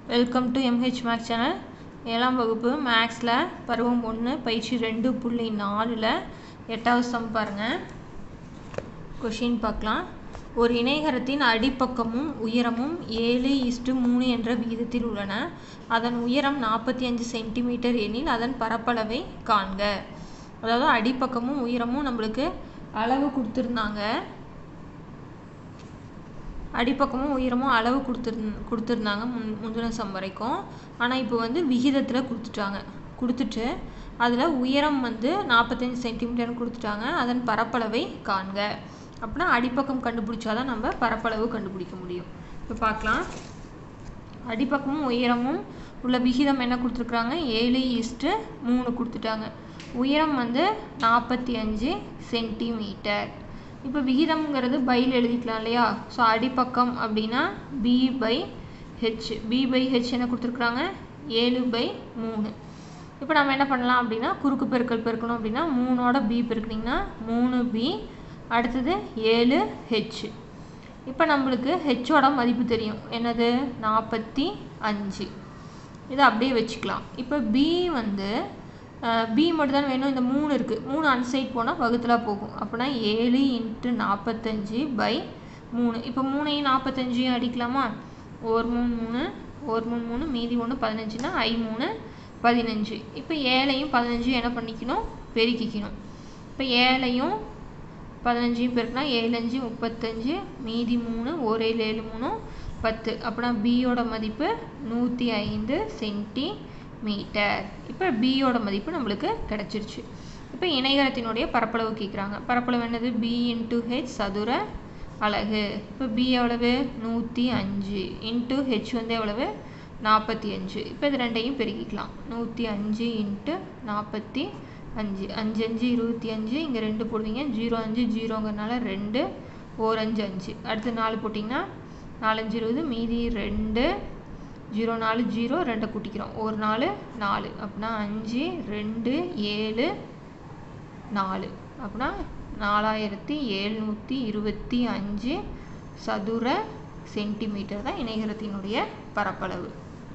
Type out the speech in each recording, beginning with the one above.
welcome to MH maths channel ஏழாம் வகுப்பு மேக்ஸில் பருவம் ஒன்று பயிற்சி ரெண்டு புள்ளி நாலில் எட்டாவது சம் பாருங்கள் கொஷின் பார்க்கலாம் ஒரு இணைகரத்தின் அடிப்பக்கமும் உயரமும் ஏழு இஸ்டு மூணு என்ற விகிதத்தில் உள்ளன அதன் உயரம் நாற்பத்தி அஞ்சு சென்டிமீட்டர் எனில் அதன் பரப்பளவை காண்க அதாவது அடிப்பக்கமும் உயரமும் நம்மளுக்கு அளவு கொடுத்துருந்தாங்க அடிப்பக்கமும் உயரமும் அளவு கொடுத்துரு கொடுத்துருந்தாங்க முன் முந்தின சம் வரைக்கும் ஆனால் இப்போ வந்து விகிதத்தில் கொடுத்துட்டாங்க கொடுத்துட்டு அதில் உயரம் வந்து நாற்பத்தஞ்சு சென்டிமீட்டர்னு கொடுத்துட்டாங்க அதன் பரப்பளவை காண்க அப்படின்னா அடிப்பக்கம் கண்டுபிடிச்சாதான் நம்ம பரப்பளவு கண்டுபிடிக்க முடியும் இப்போ பார்க்கலாம் அடிப்பக்கமும் உயரமும் உள்ள விகிதம் என்ன கொடுத்துருக்குறாங்க ஏழு ஈஸ்ட்டு மூணு கொடுத்துட்டாங்க உயரம் வந்து நாற்பத்தி அஞ்சு சென்டிமீட்டர் இப்போ விகிதம்ங்கிறது பையில் எழுதிக்கலாம் இல்லையா ஸோ அடிப்பக்கம் அப்படின்னா B by H B by H என்ன கொடுத்துருக்குறாங்க ஏழு பை மூணு இப்போ நம்ம என்ன பண்ணலாம் அப்படின்னா குறுக்கு பெருக்கல் பெருக்கணும் அப்படின்னா மூணோட பி பெருக்குனிங்கன்னா மூணு பி அடுத்தது ஏழு ஹெச் இப்போ நம்மளுக்கு ஹெச்சோட மதிப்பு தெரியும் என்னது நாற்பத்தி அஞ்சு இதை அப்படியே வச்சுக்கலாம் இப்போ பி வந்து பி மட்டும் தான் வேணும் இந்த மூணு இருக்குது மூணு அன்சைட் போனால் வகுத்தில் போகும் அப்படின்னா ஏழு இன்ட்டு நாற்பத்தஞ்சு பை மூணு இப்போ மூணையும் நாற்பத்தஞ்சையும் அடிக்கலாமா ஒரு மூணு மூணு ஒரு மூணு மூணு மீதி ஒன்று பதினஞ்சுனா ஐ மூணு பதினஞ்சு இப்போ ஏழையும் பதினஞ்சையும் என்ன பண்ணிக்கணும் பெருக்கிக்கணும் இப்போ ஏழையும் பதினஞ்சையும் பெருக்கினா ஏழு அஞ்சு முப்பத்தஞ்சு மீதி மூணு ஒரு ஏழு ஏழு மூணு பத்து அப்படின்னா பியோட மதிப்பு நூற்றி ஐந்து சென்டி மீட்டர் இப்போ பியோட மதிப்பு நம்மளுக்கு கிடச்சிருச்சு இப்போ இணைகரத்தினுடைய பரப்பளவு கேட்குறாங்க பரப்பளவு என்னது பி இன்ட்டு ஹெச் சதுர அலகு இப்போ பி எவ்வளவு நூற்றி அஞ்சு இன்ட்டு ஹெச் வந்து எவ்வளவு நாற்பத்தி அஞ்சு இப்போ இது ரெண்டையும் பெருக்கிக்கலாம் நூற்றி அஞ்சு இன்ட்டு நாற்பத்தி அஞ்சு அஞ்சு அஞ்சு இருபத்தி அஞ்சு இங்கே ரெண்டு போடுவீங்க ஜீரோ அஞ்சு ஜீரோங்கிறனால ரெண்டு ஓர் அஞ்சு அஞ்சு அடுத்து நாலு போட்டிங்கன்னா நாலஞ்சு இருபது மீதி ரெண்டு ஜீரோ நாலு ஜீரோ ரெண்டை கூட்டிக்கிறோம் ஒரு நாலு நாலு அப்படின்னா அஞ்சு ரெண்டு ஏழு நாலு அப்படின்னா நாலாயிரத்தி எழுநூற்றி இருபத்தி அஞ்சு சதுர சென்டிமீட்டர் தான் இணைகரத்தினுடைய பரப்பளவு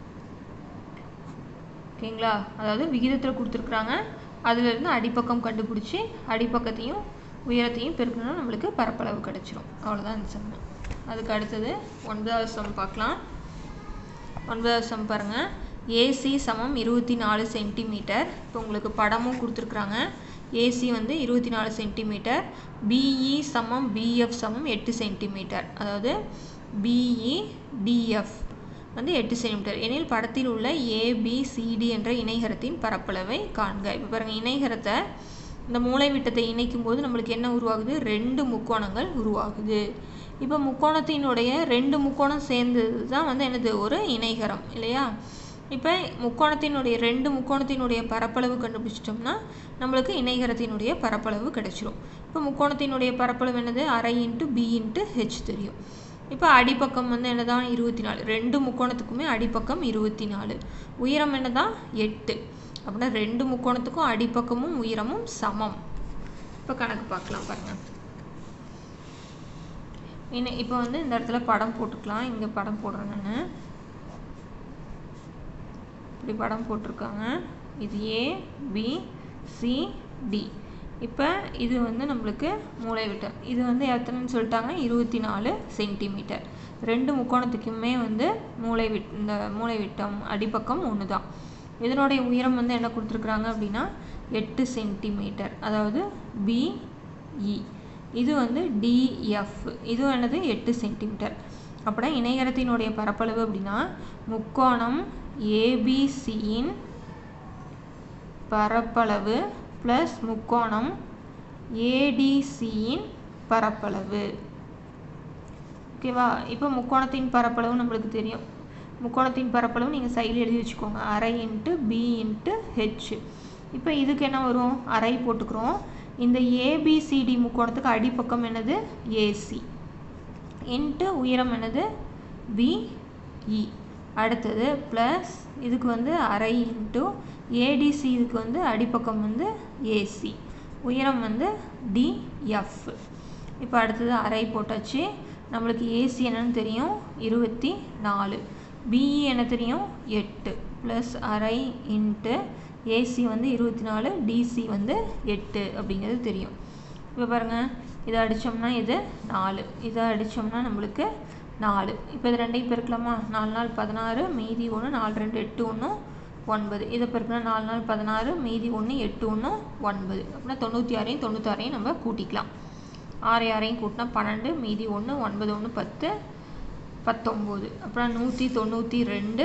ஓகேங்களா அதாவது விகிதத்தில் கொடுத்துருக்குறாங்க அதிலிருந்து அடிப்பக்கம் கண்டுபிடிச்சி அடிப்பக்கத்தையும் உயரத்தையும் பெருக்கணும்னா நம்மளுக்கு பரப்பளவு கிடச்சிரும் அவ்வளோதான் இந்த சம் அதுக்கு அடுத்தது ஒன்பதாவது சம் பார்க்கலாம் ஒன்பதாவது சம் பாருங்கள் ஏசி சமம் இருபத்தி நாலு சென்டிமீட்டர் இப்போ உங்களுக்கு படமும் கொடுத்துருக்குறாங்க ஏசி வந்து இருபத்தி நாலு சென்டிமீட்டர் பிஇ சமம் பிஎஃப் சமம் எட்டு சென்டிமீட்டர் அதாவது பிஇ டிஎஃப் வந்து எட்டு சென்டிமீட்டர் எனில் படத்தில் உள்ள ஏபிசிடி என்ற இணைகரத்தின் பரப்பளவை காண்க இப்போ பாருங்கள் இணைகரத்தை இந்த மூளை விட்டத்தை இணைக்கும் போது நம்மளுக்கு என்ன உருவாகுது ரெண்டு முக்கோணங்கள் உருவாகுது இப்போ முக்கோணத்தினுடைய ரெண்டு முக்கோணம் சேர்ந்தது தான் வந்து என்னது ஒரு இணைகரம் இல்லையா இப்போ முக்கோணத்தினுடைய ரெண்டு முக்கோணத்தினுடைய பரப்பளவு கண்டுபிடிச்சிட்டோம்னா நம்மளுக்கு இணைகரத்தினுடைய பரப்பளவு கிடைச்சிரும் இப்போ முக்கோணத்தினுடைய பரப்பளவு என்னது அரை இன்ட்டு பி இன்ட்டு ஹெச் தெரியும் இப்போ அடிப்பக்கம் வந்து என்னதான் இருபத்தி நாலு ரெண்டு முக்கோணத்துக்குமே அடிப்பக்கம் இருபத்தி நாலு உயரம் என்னதான் எட்டு அப்படின்னா ரெண்டு முக்கோணத்துக்கும் அடிப்பக்கமும் உயரமும் சமம் இப்போ கணக்கு பார்க்கலாம் பாருங்கள் இன்னும் இப்போ வந்து இந்த இடத்துல படம் போட்டுக்கலாம் இங்கே படம் போடுறேன் நான் இப்படி படம் போட்டிருக்காங்க இது ஏ பி சி டி இப்போ இது வந்து நம்மளுக்கு மூளை விட்டம் இது வந்து எத்தனைன்னு சொல்லிட்டாங்க இருபத்தி நாலு சென்டிமீட்டர் ரெண்டு முக்கோணத்துக்குமே வந்து மூளை விட் இந்த மூளை விட்டம் அடிப்பக்கம் ஒன்று தான் இதனுடைய உயரம் வந்து என்ன கொடுத்துருக்குறாங்க அப்படின்னா எட்டு சென்டிமீட்டர் அதாவது பிஇ இது வந்து டிஎஃப் இது என்னது எட்டு சென்டிமீட்டர் அப்படின்னா இணையகரத்தினுடைய பரப்பளவு அப்படின்னா முக்கோணம் ஏபிசியின் பரப்பளவு ப்ளஸ் முக்கோணம் ஏடிசியின் பரப்பளவு ஓகேவா இப்போ முக்கோணத்தின் பரப்பளவு நம்மளுக்கு தெரியும் முக்கோணத்தின் பரப்பளவு நீங்கள் சைடில் எழுதி வச்சுக்கோங்க அரை இன்ட்டு பி இன்ட்டு ஹெச் இப்போ இதுக்கு என்ன வரும் அரை போட்டுக்கிறோம் இந்த ஏபிசிடி முக்கோணத்துக்கு அடிப்பக்கம் என்னது ஏசி இன்ட்டு உயரம் என்னது பிஇ அடுத்தது ப்ளஸ் இதுக்கு வந்து அரை இன்ட்டு ஏடிசி இதுக்கு வந்து அடிப்பக்கம் வந்து ஏசி உயரம் வந்து டிஎஃப் இப்போ அடுத்தது அரை போட்டாச்சு நம்மளுக்கு ஏசி என்னன்னு தெரியும் இருபத்தி நாலு பிஇ என்ன தெரியும் எட்டு ப்ளஸ் அரை இன்ட்டு ஏசி வந்து இருபத்தி நாலு டிசி வந்து எட்டு அப்படிங்கிறது தெரியும் இப்போ பாருங்கள் இதை அடித்தோம்னா இது நாலு இதை அடித்தோம்னா நம்மளுக்கு நாலு இப்போ இது ரெண்டையும் பெருக்கலாமா நாலு நாள் பதினாறு மீதி ஒன்று நாலு ரெண்டு எட்டு ஒன்று ஒன்பது இதை பெருக்கினா நாலு நாள் பதினாறு மீதி ஒன்று எட்டு ஒன்று ஒன்பது அப்படின்னா தொண்ணூற்றி ஆறையும் தொண்ணூத்தாறையும் நம்ம கூட்டிக்கலாம் ஆறு ஆறையும் கூட்டினா பன்னெண்டு மீதி ஒன்று ஒன்பது ஒன்று பத்து பத்தொம்போது அப்புறம் நூற்றி தொண்ணூற்றி ரெண்டு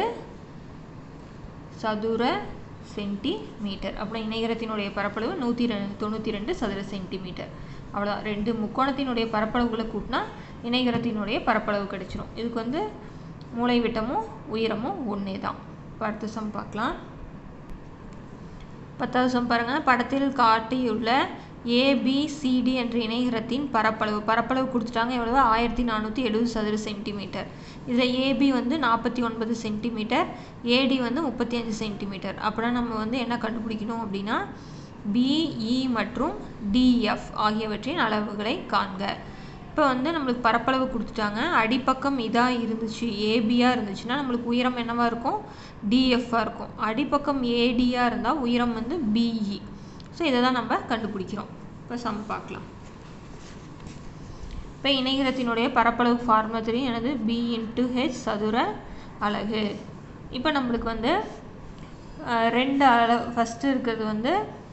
சதுர சென்டிமீட்டர் அப்புறம் இணையகரத்தினுடைய பரப்பளவு நூற்றி ரெ தொண்ணூற்றி ரெண்டு சதுர சென்டிமீட்டர் அவ்வளோதான் ரெண்டு முக்கோணத்தினுடைய பரப்பளவுகளை கூட்டினா இணைகரத்தினுடைய பரப்பளவு கிடைச்சிரும் இதுக்கு வந்து மூளை விட்டமும் உயரமும் ஒன்றே தான் இப்போ அடுத்த சம் பார்க்கலாம் பத்தாவது சம் பாருங்கள் படத்தில் காட்டியுள்ள ஏபிசிடி என்ற இணைகரத்தின் பரப்பளவு பரப்பளவு கொடுத்துட்டாங்க எவ்வளவு ஆயிரத்தி நானூற்றி எழுபது சதுர சென்டிமீட்டர் இதில் ஏபி வந்து நாற்பத்தி ஒன்பது சென்டிமீட்டர் ஏடி வந்து முப்பத்தி அஞ்சு சென்டிமீட்டர் அப்படின்னா நம்ம வந்து என்ன கண்டுபிடிக்கணும் அப்படின்னா பிஇ மற்றும் டிஎஃப் ஆகியவற்றின் அளவுகளை காண்க இப்போ வந்து நம்மளுக்கு பரப்பளவு கொடுத்துட்டாங்க அடிப்பக்கம் இதாக இருந்துச்சு ஏபியாக இருந்துச்சுன்னா நம்மளுக்கு உயரம் என்னவாக இருக்கும் டிஎஃப்பாக இருக்கும் அடிப்பக்கம் ஏடியாக இருந்தால் உயரம் வந்து பிஇ ஸோ இதை தான் நம்ம கண்டுபிடிக்கிறோம் இப்போ சம் பார்க்கலாம் இப்போ இணைகரத்தினுடைய பரப்பளவு ஃபார்முலா தெரியும் எனது பி இன்ட்டு ஹெச் சதுர அலகு இப்போ நம்மளுக்கு வந்து ரெண்டு அளவு ஃபஸ்ட்டு இருக்கிறது வந்து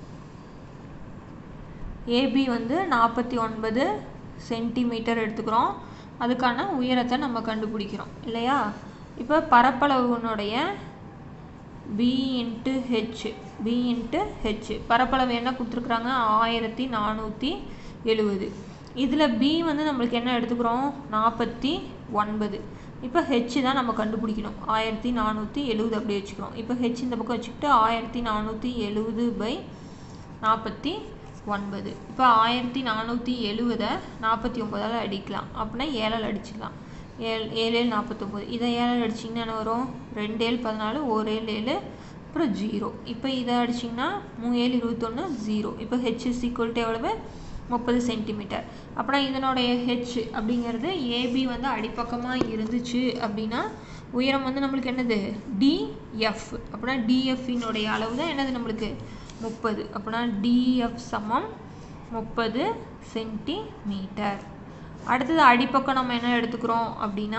ஏபி வந்து நாற்பத்தி ஒன்பது சென்டிமீட்டர் எடுத்துக்கிறோம் அதுக்கான உயரத்தை நம்ம கண்டுபிடிக்கிறோம் இல்லையா இப்போ பரப்பளவுனுடைய B into H B into H பரப்பளவு என்ன கொடுத்துருக்குறாங்க ஆயிரத்தி நானூற்றி எழுபது இதில் பி வந்து நம்மளுக்கு என்ன எடுத்துக்கிறோம் நாற்பத்தி ஒன்பது இப்போ ஹெச் தான் நம்ம கண்டுபிடிக்கணும் ஆயிரத்தி நானூற்றி எழுபது அப்படி வச்சுக்கிறோம் இப்போ ஹெச் இந்த பக்கம் வச்சுக்கிட்டு ஆயிரத்தி நானூற்றி எழுபது பை நாற்பத்தி ஒன்பது இப்போ ஆயிரத்தி நானூற்றி எழுபதை நாற்பத்தி ஒம்பதால் அடிக்கலாம் அப்படின்னா ஏழால் அடிச்சிடலாம் ஏழு ஏழு ஏழு நாற்பத்தொம்போது இதை ஏழால் அடிச்சிங்கன்னா என்ன வரும் ரெண்டு ஏழு பதினாலு ஒரு ஏழு ஏழு அப்புறம் ஜீரோ இப்போ இதை அடிச்சிங்கன்னா மூணு ஏழு இருபத்தொன்று ஜீரோ இப்போ ஹெச் இஸ் ஈக்குவல் டு எவ்வளவு முப்பது சென்டிமீட்டர் அப்படின்னா இதனுடைய ஹெச் அப்படிங்கிறது ஏபி வந்து அடிப்பக்கமாக இருந்துச்சு அப்படின்னா உயரம் வந்து நம்மளுக்கு என்னது டிஎஃப் அப்படின்னா டிஎஃபினுடைய அளவு தான் என்னது நம்மளுக்கு முப்பது அப்படின்னா டிஎஃப் சமம் முப்பது சென்டிமீட்டர் அடுத்தது அடிப்பக்கம் நம்ம என்ன எடுத்துக்கிறோம் அப்படின்னா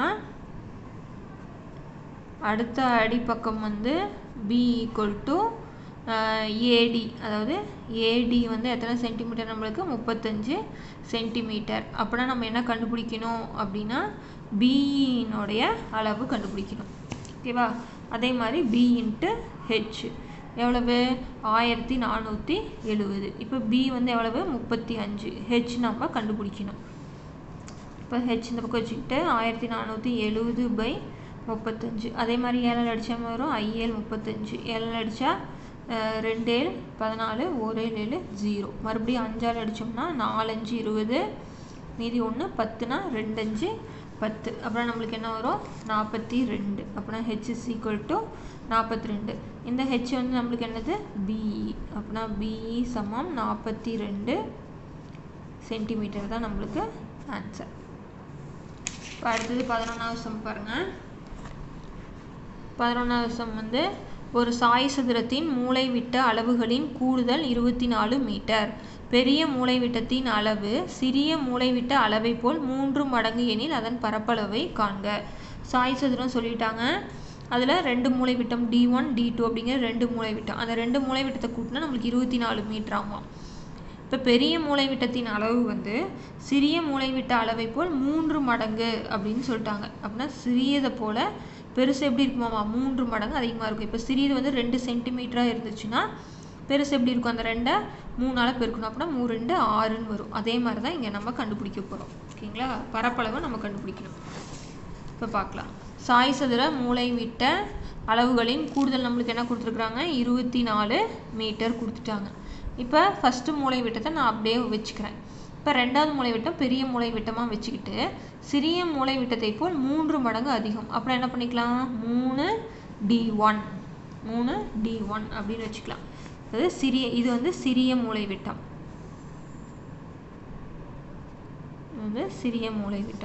அடுத்த அடிப்பக்கம் வந்து பி ஈக்குவல் டு ஏடி அதாவது ஏடி வந்து எத்தனை சென்டிமீட்டர் நம்மளுக்கு முப்பத்தஞ்சு சென்டிமீட்டர் அப்படின்னா நம்ம என்ன கண்டுபிடிக்கணும் அப்படின்னா பிஇனுடைய அளவு கண்டுபிடிக்கணும் ஓகேவா அதே மாதிரி பி இன்ட்டு ஹெச் எவ்வளவு ஆயிரத்தி நானூற்றி எழுபது இப்போ பி வந்து எவ்வளவு முப்பத்தி அஞ்சு ஹெச் நம்ம கண்டுபிடிக்கணும் இப்போ ஹெச் இந்த பக்கம் வச்சுக்கிட்டு ஆயிரத்தி நானூற்றி எழுபது பை முப்பத்தஞ்சு அதே மாதிரி ஏழால் அடித்தா வரும் ஐஏழு முப்பத்தஞ்சு ஏழால் அடித்தா ரெண்டு ஏழு பதினாலு ஒரு ஏழு ஏழு ஜீரோ மறுபடியும் அஞ்சால் அடித்தோம்னா நாலஞ்சு இருபது மீதி ஒன்று பத்துனா ரெண்டஞ்சு பத்து அப்புறம் நம்மளுக்கு என்ன வரும் நாற்பத்தி ரெண்டு அப்படின்னா ஹெச் இஸ் ஈக்குவல் டு நாற்பத்தி ரெண்டு இந்த ஹெச் வந்து நம்மளுக்கு என்னது பிஇ அப்படின்னா பிஇ சமம் நாற்பத்தி ரெண்டு சென்டிமீட்டர் தான் நம்மளுக்கு ஆன்சர் இப்போ அடுத்தது பதினொன்றாவது சம் பாருங்கள் பதினொன்றாவது சம் வந்து ஒரு சாய் சதுரத்தின் மூலைவிட்ட அளவுகளின் கூடுதல் இருபத்தி நாலு மீட்டர் பெரிய மூலைவிட்டத்தின் அளவு சிறிய மூலைவிட்ட அளவை போல் மூன்று மடங்கு எனில் அதன் பரப்பளவை காண்க சாய் சதுரம் சொல்லிட்டாங்க அதில் ரெண்டு மூலைவிட்டம் டி ஒன் டி டூ அப்படிங்கிற ரெண்டு மூலைவிட்டம் அந்த ரெண்டு மூலைவிட்டத்தை கூட்டினா நம்மளுக்கு இருபத்தி நாலு மீட்டர் ஆகும் இப்போ பெரிய மூலைவிட்டத்தின் அளவு வந்து சிறிய மூலைவிட்ட அளவை போல் மூன்று மடங்கு அப்படின்னு சொல்லிட்டாங்க அப்படின்னா சிறியதை போல் பெருசு எப்படி இருக்குமாமா மூன்று மடங்கு அதிகமாக இருக்கும் இப்போ சிறியது வந்து ரெண்டு சென்டிமீட்டராக இருந்துச்சுன்னா பெருசு எப்படி இருக்கும் அந்த ரெண்டை மூணால் பெருக்கணும் அப்படின்னா மூணு ரெண்டு ஆறுன்னு வரும் அதே மாதிரி தான் இங்கே நம்ம கண்டுபிடிக்க போகிறோம் ஓகேங்களா பரப்பளவை நம்ம கண்டுபிடிக்கணும் இப்போ பார்க்கலாம் சாய் சதுர மூளை விட்ட அளவுகளின் கூடுதல் நம்மளுக்கு என்ன கொடுத்துருக்குறாங்க இருபத்தி நாலு மீட்டர் கொடுத்துட்டாங்க இப்போ ஃபஸ்ட்டு மூளை விட்டத்தை நான் அப்படியே வச்சுக்கிறேன் இப்போ ரெண்டாவது மூளை விட்டம் பெரிய மூளை விட்டமாக வச்சுக்கிட்டு சிறிய மூளை விட்டத்தை போல் மூன்று மடங்கு அதிகம் அப்புறம் என்ன பண்ணிக்கலாம் மூணு டி ஒன் மூணு டி ஒன் அப்படின்னு வச்சுக்கலாம் அது சிறிய இது வந்து சிறிய மூளை விட்டம் இது வந்து சிறிய மூளை விட்டம்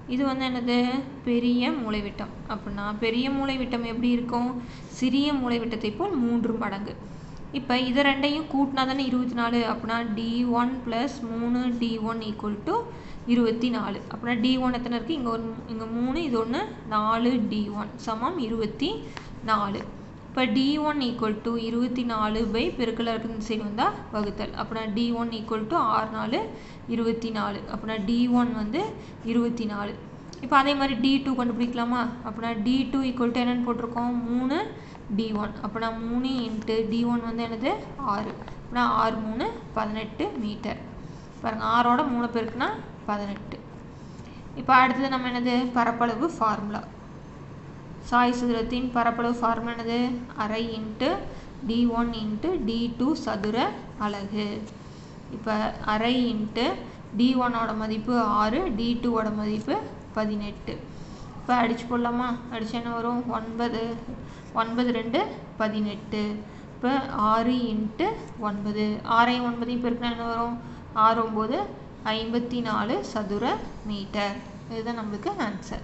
இது வந்து என்னது பெரிய மூலைவிட்டம் அப்படின்னா பெரிய மூலைவிட்டம் எப்படி இருக்கும் சிறிய மூலைவிட்டத்தை போல் மூன்று மடங்கு இப்போ இதை ரெண்டையும் கூட்டினா தானே இருபத்தி நாலு அப்படின்னா டி ஒன் ப்ளஸ் மூணு டி ஒன் ஈக்குவல் டு இருபத்தி நாலு அப்படின்னா டி ஒன் எத்தனை இருக்குது இங்கே ஒரு இங்கே மூணு இது ஒன்று நாலு டி ஒன் சமம் இருபத்தி நாலு இப்போ டி ஒன் ஈக்குவல் டு இருபத்தி நாலு பை பெருக்கல் இருக்கிற இந்த சைடு வந்தால் வகுத்தல் அப்படின்னா டி ஒன் ஈக்குவல் டு ஆறு நாலு இருபத்தி நாலு அப்படின்னா டி ஒன் வந்து இருபத்தி நாலு இப்போ அதே மாதிரி டி டூ கண்டுபிடிக்கலாமா அப்படின்னா டி டூ ஈக்குவல் டு என்னென்னு போட்டிருக்கோம் மூணு டி ஒன் அப்படின்னா மூணு இன்ட்டு டி ஒன் வந்து என்னது ஆறு அப்படின்னா ஆறு மூணு பதினெட்டு மீட்டர் பாருங்கள் ஆறோட மூணு பேருக்குன்னா பதினெட்டு இப்போ அடுத்தது நம்ம என்னது பரப்பளவு ஃபார்முலா சாய் சதுரத்தின் பரப்பளவு ஃபார்முலா என்னது அரை into D one into D two சதுர அலகு இப்போ அரை இன்ட்டு டி ஒன்னோட மதிப்பு ஆறு டி டூவோட மதிப்பு பதினெட்டு இப்போ அடிச்சு போடலாமா அடிச்சு என்ன வரும் ஒன்பது ஒன்பது ரெண்டு பதினெட்டு இப்போ ஆறு இன்ட்டு ஒன்பது ஆறையும் ஒன்பதையும் பெருக்கினா என்ன வரும் ஆறு ஒம்பது ஐம்பத்தி நாலு சதுர மீட்டர் இதுதான் நம்மளுக்கு ஆன்சர்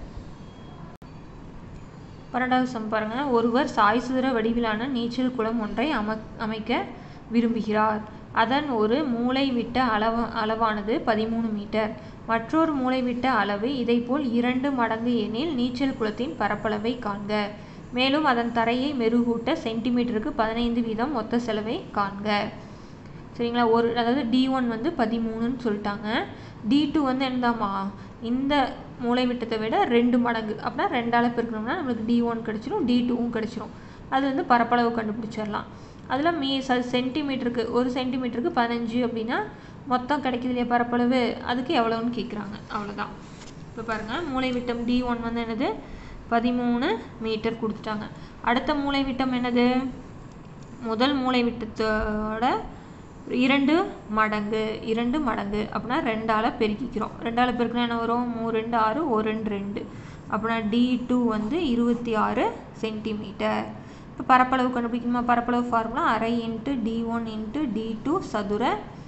பன்னெண்டாவது சம் பாருங்கள் ஒருவர் சாய் சதுர வடிவிலான நீச்சல் குளம் ஒன்றை அம அமைக்க விரும்புகிறார் அதன் ஒரு மூலைவிட்ட அளவு அளவானது பதிமூணு மீட்டர் மற்றொரு மூலைவிட்ட அளவு இதைப்போல் இரண்டு மடங்கு எனில் நீச்சல் குளத்தின் பரப்பளவை காண்க மேலும் அதன் தரையை மெருகூட்ட சென்டிமீட்டருக்கு பதினைந்து வீதம் மொத்த செலவை காண்க சரிங்களா ஒரு அதாவது டி ஒன் வந்து பதிமூணுன்னு சொல்லிட்டாங்க டி டூ வந்து என்னதாம்மா இந்த மூளை விட்டத்தை விட ரெண்டு மடங்கு அப்படின்னா ரெண்டால் பெருக்கணும்னா நம்மளுக்கு டி ஒன் கிடச்சிரும் டி டூவும் கிடச்சிரும் அது வந்து பரப்பளவு கண்டுபிடிச்சிடலாம் அதில் மீ ச சென்டிமீட்டருக்கு ஒரு சென்டிமீட்டருக்கு பதினஞ்சு அப்படின்னா மொத்தம் கிடைக்குது இல்லையா பரப்பளவு அதுக்கு எவ்வளோன்னு கேட்குறாங்க அவ்வளோதான் இப்போ பாருங்கள் மூளை விட்டம் டி ஒன் வந்து என்னது பதிமூணு மீட்டர் கொடுத்துட்டாங்க அடுத்த மூளை விட்டம் என்னது முதல் மூளை விட்டத்தோட இரண்டு மடங்கு இரண்டு மடங்கு அப்படின்னா ரெண்டால் பெருக்கிக்கிறோம் ரெண்டால் பெருக்கினா என்ன வரும் மூ ரெண்டு ஆறு ஒரு ரெண்டு ரெண்டு அப்படின்னா டி டூ வந்து இருபத்தி ஆறு சென்டிமீட்டர் இப்போ பரப்பளவு கண்டுபிடிக்கணுமா பரப்பளவு ஃபார்முலா அரை into D one into D two சதுர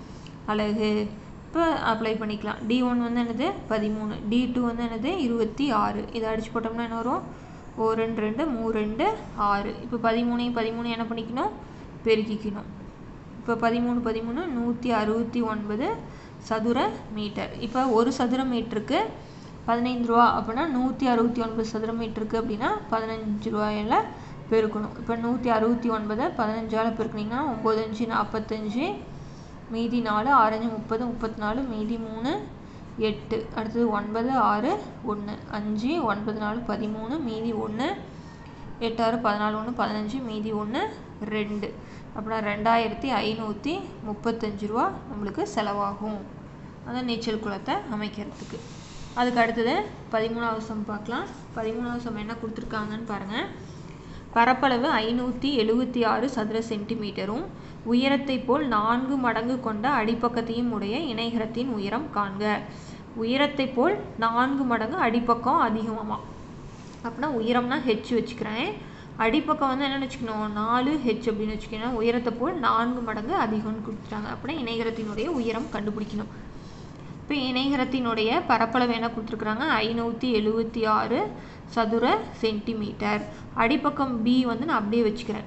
அலகு இப்போ அப்ளை பண்ணிக்கலாம் டி ஒன் வந்து என்னது பதிமூணு டி டூ வந்து என்னது இருபத்தி ஆறு இதை அடிச்சு போட்டோம்னா என்ன வரும் ஓ ரெண்டு ரெண்டு மூ ரெண்டு ஆறு இப்போ பதிமூணையும் பதிமூணு என்ன பண்ணிக்கணும் பெருக்கிக்கணும் இப்போ பதிமூணு பதிமூணு நூற்றி அறுபத்தி ஒன்பது சதுர மீட்டர் இப்போ ஒரு சதுர மீட்டருக்கு பதினைந்து ரூபா அப்படின்னா நூற்றி அறுபத்தி ஒன்பது சதுர மீட்டருக்கு அப்படின்னா பதினஞ்சு ரூபாயில் பெருக்கணும் இப்போ நூற்றி அறுபத்தி ஒன்பதை பதினஞ்சால் பெருக்குனிங்கன்னா ஒம்பது அஞ்சு நாற்பத்தஞ்சு மீதி நாலு ஆறஞ்சு முப்பது முப்பத்தி நாலு மீதி மூணு எட்டு அடுத்தது ஒன்பது ஆறு ஒன்று அஞ்சு ஒன்பது நாலு பதிமூணு மீதி ஒன்று எட்டு ஆறு பதினாலு ஒன்று பதினஞ்சு மீதி ஒன்று ரெண்டு அப்படின்னா ரெண்டாயிரத்தி ஐநூற்றி முப்பத்தஞ்சு ரூபா நம்மளுக்கு செலவாகும் அந்த நீச்சல் குளத்தை அமைக்கிறதுக்கு அதுக்கு அடுத்தது பதிமூணாவது சம் பார்க்கலாம் பதிமூணாவது சம் என்ன கொடுத்துருக்காங்கன்னு பாருங்கள் பரப்பளவு ஐநூற்றி எழுபத்தி ஆறு சதுர சென்டிமீட்டரும் உயரத்தை போல் நான்கு மடங்கு கொண்ட அடிப்பக்கத்தையும் உடைய இணைகரத்தின் உயரம் காண்க உயரத்தை போல் நான்கு மடங்கு அடிப்பக்கம் அதிகமாமா அப்படின்னா உயரம்னா ஹெச் வச்சுக்கிறேன் அடிப்பக்கம் வந்து என்னென்னு வச்சுக்கணும் நாலு ஹெச் அப்படின்னு வச்சுக்கணும் உயரத்தை போல் நான்கு மடங்கு அதிகம்னு கொடுத்துட்டாங்க அப்படின்னா இணைகரத்தினுடைய உயரம் கண்டுபிடிக்கணும் இப்போ இணைகரத்தினுடைய பரப்பளவு என்ன கொடுத்துருக்குறாங்க ஐநூற்றி எழுபத்தி ஆறு சதுர சென்டிமீட்டர் அடிப்பக்கம் பி வந்து நான் அப்படியே வச்சுக்கிறேன்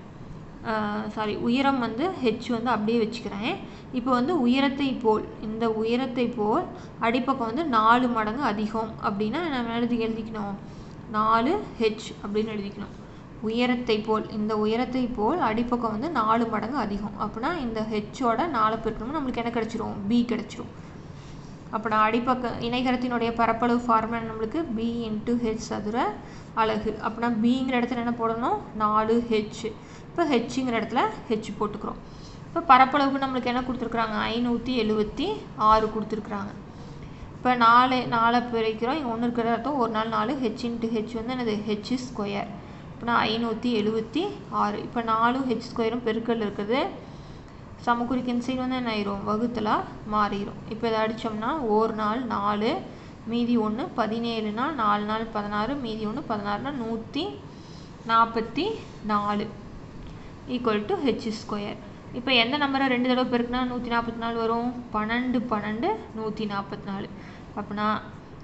சாரி உயரம் வந்து ஹெச் வந்து அப்படியே வச்சுக்கிறேன் இப்போ வந்து உயரத்தை போல் இந்த உயரத்தை போல் அடிப்பக்கம் வந்து நாலு மடங்கு அதிகம் அப்படின்னா நம்ம எழுதி எழுதிக்கணும் நாலு ஹெச் அப்படின்னு எழுதிக்கணும் உயரத்தை போல் இந்த உயரத்தை போல் அடிப்பக்கம் வந்து நாலு மடங்கு அதிகம் அப்படின்னா இந்த ஹெச்சோட நாலு பெருக்கணும்னா நம்மளுக்கு என்ன கிடச்சிரும் பி கிடச்சிரும் அப்போ நான் அடிப்பக்க இணைகரத்தினுடைய பரப்பளவு ஃபார்முலா நம்மளுக்கு பி இன்ட்டு ஹெச் சதுர அலகு அப்படின்னா பிங்கிற இடத்துல என்ன போடணும் நாலு ஹெச் இப்போ ஹெச்சுங்கிற இடத்துல ஹெச் போட்டுக்கிறோம் இப்போ பரப்பளவுக்கு நம்மளுக்கு என்ன கொடுத்துருக்குறாங்க ஐநூற்றி எழுபத்தி ஆறு கொடுத்துருக்குறாங்க இப்போ நாலு நாலை பிரிக்கிறோம் இங்கே ஒன்று இருக்கிற அர்த்தம் ஒரு நாள் நாலு ஹெச் இன்ட்டு ஹெச் வந்து என்னது ஹெச் ஸ்கொயர் இப்போ நான் ஐநூற்றி எழுபத்தி ஆறு இப்போ நாலும் ஹெச் ஸ்கொயரும் பெருக்கல் இருக்குது சமக்குறிக்கின் சைடு வந்து என்ன ஆயிரும் வகுத்தலாக மாறிடும் இப்போ இதை அடித்தோம்னா ஒரு நாள் நாலு மீதி ஒன்று பதினேழுனா நாலு நாள் பதினாறு மீதி ஒன்று பதினாறுனா நூற்றி நாற்பத்தி நாலு ஈக்குவல் டு ஹெச் ஸ்கொயர் இப்போ எந்த நம்பரை ரெண்டு தடவை பெருக்குனா நூற்றி நாற்பத்தி நாலு வரும் பன்னெண்டு பன்னெண்டு நூற்றி நாற்பத்தி நாலு அப்படின்னா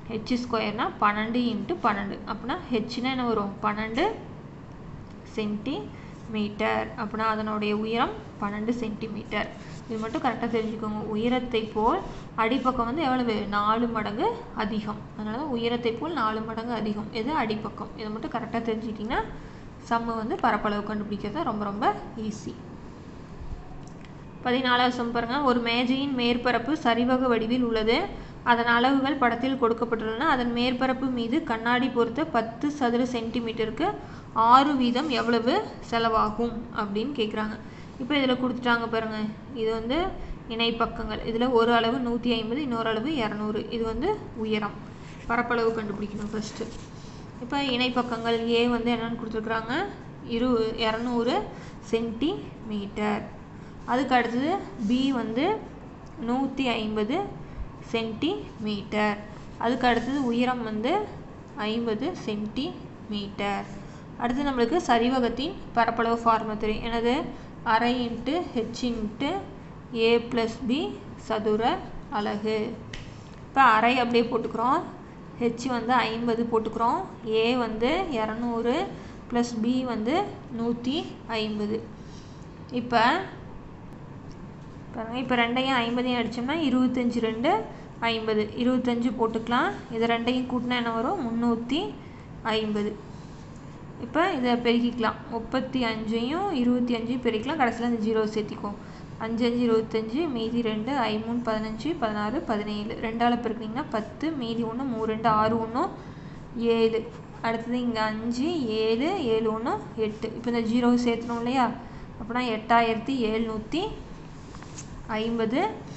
ஹெச் ஸ்கொயர்னா பன்னெண்டு இன்ட்டு பன்னெண்டு அப்படின்னா ஹெச்னா என்ன வரும் பன்னெண்டு சென்டிமீட்டர் அப்படின்னா அதனுடைய உயரம் பன்னெண்டு சென்டிமீட்டர் இது மட்டும் கரெக்டாக தெரிஞ்சுக்கோங்க உயரத்தை போல் அடிப்பக்கம் வந்து எவ்வளவு நாலு மடங்கு அதிகம் அதனால தான் உயரத்தை போல் நாலு மடங்கு அதிகம் எது அடிப்பக்கம் இதை மட்டும் கரெக்டாக தெரிஞ்சுக்கிட்டிங்கன்னா சம்மு வந்து பரப்பளவு கண்டுபிடிக்கிறது ரொம்ப ரொம்ப ஈஸி பதினாலாவது சம் பாருங்க ஒரு மேஜையின் மேற்பரப்பு சரிவக வடிவில் உள்ளது அதன் அளவுகள் படத்தில் கொடுக்கப்பட்டுள்ளன அதன் மேற்பரப்பு மீது கண்ணாடி பொறுத்த பத்து சதுர சென்டிமீட்டருக்கு ஆறு வீதம் எவ்வளவு செலவாகும் அப்படின்னு கேட்குறாங்க இப்போ இதில் கொடுத்துட்டாங்க பாருங்க இது வந்து இணைப்பக்கங்கள் இதில் ஒரு அளவு நூற்றி ஐம்பது இன்னொரு அளவு இரநூறு இது வந்து உயரம் பரப்பளவு கண்டுபிடிக்கணும் ஃபஸ்ட்டு இப்போ இணைப்பக்கங்கள் ஏ வந்து என்னென்னு கொடுத்துருக்குறாங்க இரு இரநூறு சென்டிமீட்டர் அதுக்கு அடுத்தது பி வந்து நூற்றி ஐம்பது சென்டிமீட்டர் அதுக்கு அடுத்தது உயரம் வந்து ஐம்பது சென்டிமீட்டர் அடுத்து நம்மளுக்கு சரிவகத்தின் பரப்பளவு ஃபார்முலா தெரியும் எனது அரை into H into A plus B சதுர அலகு இப்போ அரை அப்படியே போட்டுக்கிறோம் ஹெச் வந்து ஐம்பது போட்டுக்கிறோம் ஏ வந்து இரநூறு ப்ளஸ் பி வந்து நூற்றி ஐம்பது இப்போ பாருங்கள் இப்போ ரெண்டையும் ஐம்பதையும் அடித்தோம்னா இருபத்தஞ்சி ரெண்டு ஐம்பது இருபத்தஞ்சு போட்டுக்கலாம் இது ரெண்டையும் கூட்டினா என்ன வரும் முந்நூற்றி ஐம்பது இப்போ இதை பெருக்கிக்கலாம் முப்பத்தி அஞ்சையும் இருபத்தி அஞ்சையும் பெருக்கலாம் கடைசியில் அந்த ஜீரோ சேர்த்திக்குவோம் அஞ்சு அஞ்சு இருபத்தஞ்சு மீதி ரெண்டு ஐ மூணு பதினஞ்சு பதினாறு பதினேழு ரெண்டால் பெருக்குனிங்கன்னா பத்து மீதி ஒன்று மூணு ரெண்டு ஆறு ஒன்று ஏழு அடுத்தது இங்கே அஞ்சு ஏழு ஏழு ஒன்று எட்டு இப்போ இந்த ஜீரோ சேர்த்தணும் இல்லையா அப்படின்னா எட்டாயிரத்தி எழுநூற்றி ஐம்பது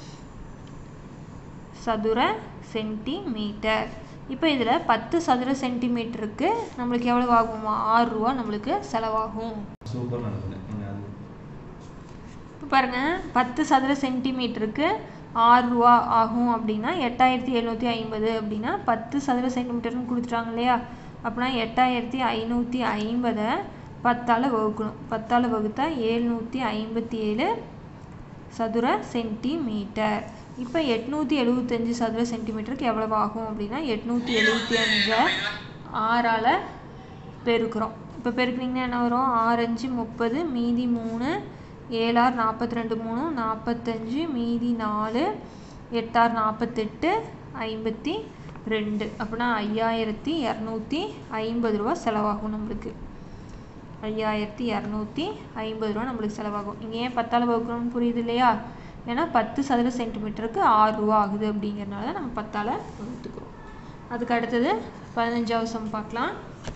சதுர சென்டிமீட்டர் இப்போ இதில் பத்து சதுர சென்டிமீட்டருக்கு நம்மளுக்கு எவ்வளவு ஆகுமா ஆறு ரூபா நம்மளுக்கு செலவாகும் சூப்பர் நடக்குது நீங்கள் அது இப்போ பாருங்கள் பத்து சதுர சென்டிமீட்டருக்கு ஆறு ரூபா ஆகும் அப்படின்னா எட்டாயிரத்தி எழுநூற்றி ஐம்பது அப்படின்னா பத்து சதுர சென்டிமீட்டர்னு கொடுத்துட்டாங்க இல்லையா அப்படின்னா எட்டாயிரத்தி ஐநூற்றி ஐம்பதை பத்தால் வகுக்கணும் பத்தால் வகுத்தா ஏழ்நூற்றி ஐம்பத்தி ஏழு சதுர சென்டிமீட்டர் இப்போ எட்நூற்றி எழுபத்தஞ்சு சதுர சென்டிமீட்டருக்கு எவ்வளவு ஆகும் அப்படின்னா எட்நூற்றி எழுபத்தி அஞ்சை ஆறால் பெருக்கிறோம் இப்போ பெருக்குனீங்கன்னா என்ன வரும் ஆறஞ்சு முப்பது மீதி மூணு ஏழாறு நாற்பத்தி ரெண்டு மூணு நாற்பத்தஞ்சு மீதி நாலு எட்டாறு நாற்பத்தெட்டு ஐம்பத்தி ரெண்டு அப்படின்னா ஐயாயிரத்தி இரநூத்தி ஐம்பது ரூபா செலவாகும் நம்மளுக்கு ஐயாயிரத்தி இரநூத்தி ஐம்பது ரூபா நம்மளுக்கு செலவாகும் இங்கே ஏன் பத்தால் வகுக்கணும்னு புரியுது இல்லையா ஏன்னா பத்து சதுர சென்டிமீட்டருக்கு ஆறு ரூபா ஆகுது அப்படிங்கிறனால தான் நம்ம பத்தால் வகுத்துக்கிறோம் அதுக்கு அடுத்தது பதினஞ்சாவது சம் பார்க்கலாம்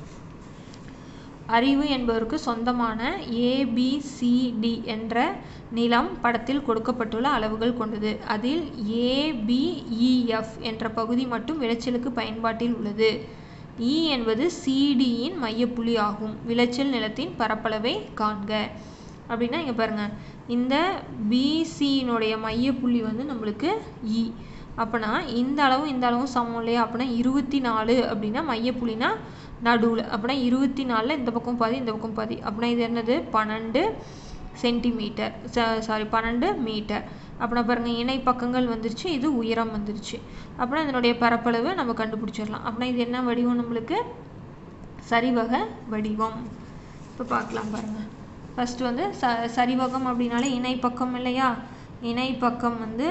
அறிவு என்பவருக்கு சொந்தமான ஏபிசிடி என்ற நிலம் படத்தில் கொடுக்கப்பட்டுள்ள அளவுகள் கொண்டது அதில் ஏபிஇஎஃப் என்ற பகுதி மட்டும் விளைச்சலுக்கு பயன்பாட்டில் உள்ளது இ என்பது சிடியின் மையப்புள்ளி ஆகும் விளைச்சல் நிலத்தின் பரப்பளவை காண்க அப்படின்னா இங்கே பாருங்க இந்த பிசியினுடைய மையப்புள்ளி வந்து நம்மளுக்கு இ அப்போனா இந்த அளவும் இந்த அளவும் சமம் இல்லையா அப்படின்னா இருபத்தி நாலு அப்படின்னா மையப்புள்ளினா நடுவில் அப்படின்னா இருபத்தி நாலில் இந்த பக்கம் பாதி இந்த பக்கம் பாதி அப்படின்னா இது என்னது பன்னெண்டு சென்டிமீட்டர் சாரி பன்னெண்டு மீட்டர் அப்படின்னா பாருங்கள் இணை பக்கங்கள் வந்துருச்சு இது உயரம் வந்துருச்சு அப்படின்னா இதனுடைய பரப்பளவு நம்ம கண்டுபிடிச்சிடலாம் அப்படின்னா இது என்ன வடிவம் நம்மளுக்கு சரிவக வடிவம் இப்போ பார்க்கலாம் பாருங்கள் ஃபஸ்ட்டு வந்து ச சரிவகம் அப்படின்னாலே இணை பக்கம் இல்லையா இணை பக்கம் வந்து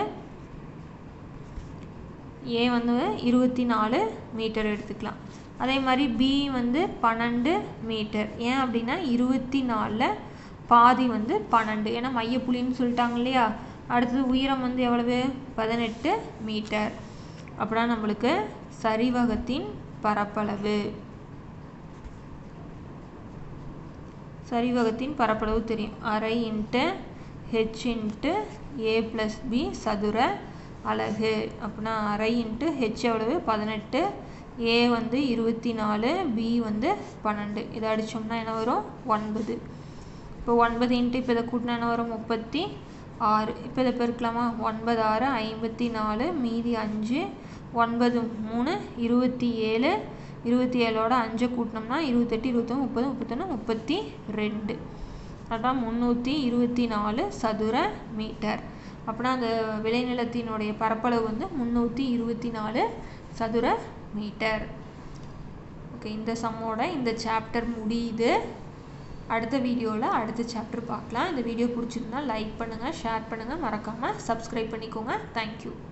ஏ வந்து இருபத்தி நாலு மீட்டர் எடுத்துக்கலாம் அதே மாதிரி பி வந்து பன்னெண்டு மீட்டர் ஏன் அப்படின்னா இருபத்தி நாலில் பாதி வந்து பன்னெண்டு ஏன்னா மையப்புள்ளின்னு சொல்லிட்டாங்க இல்லையா அடுத்தது உயரம் வந்து எவ்வளவு பதினெட்டு மீட்டர் அப்படின்னா நம்மளுக்கு சரிவகத்தின் பரப்பளவு சரிவகத்தின் பரப்பளவு தெரியும் அரை into H into A plus B சதுர அலகு அப்படின்னா அரை இன்ட்டு ஹெச் எவ்வளவு பதினெட்டு ஏ வந்து இருபத்தி நாலு பி வந்து பன்னெண்டு இதை அடித்தோம்னா என்ன வரும் ஒன்பது இப்போ ஒன்பது இன்ட்டு இப்போ இதை கூட்டினா என்ன வரும் முப்பத்தி ஆறு இப்போ இதை பெருக்கலாமா ஒன்பது ஆறு ஐம்பத்தி நாலு மீதி அஞ்சு ஒன்பது மூணு இருபத்தி ஏழு இருபத்தி ஏழோட அஞ்சை கூட்டினோம்னா இருபத்தெட்டு இருபத்தொன்று முப்பது முப்பத்தொன்று முப்பத்தி ரெண்டு அதான் முந்நூற்றி இருபத்தி நாலு சதுர மீட்டர் அப்படின்னா அந்த விளைநிலத்தினுடைய பரப்பளவு வந்து முந்நூற்றி இருபத்தி நாலு சதுர மீட்டர் ஓகே இந்த சம்மோட இந்த சாப்டர் முடியுது அடுத்த வீடியோவில் அடுத்த சாப்டர் பார்க்கலாம் இந்த வீடியோ பிடிச்சிருந்தா லைக் பண்ணுங்கள் ஷேர் பண்ணுங்கள் மறக்காமல் சப்ஸ்கிரைப் பண்ணிக்கோங்க தேங்க்யூ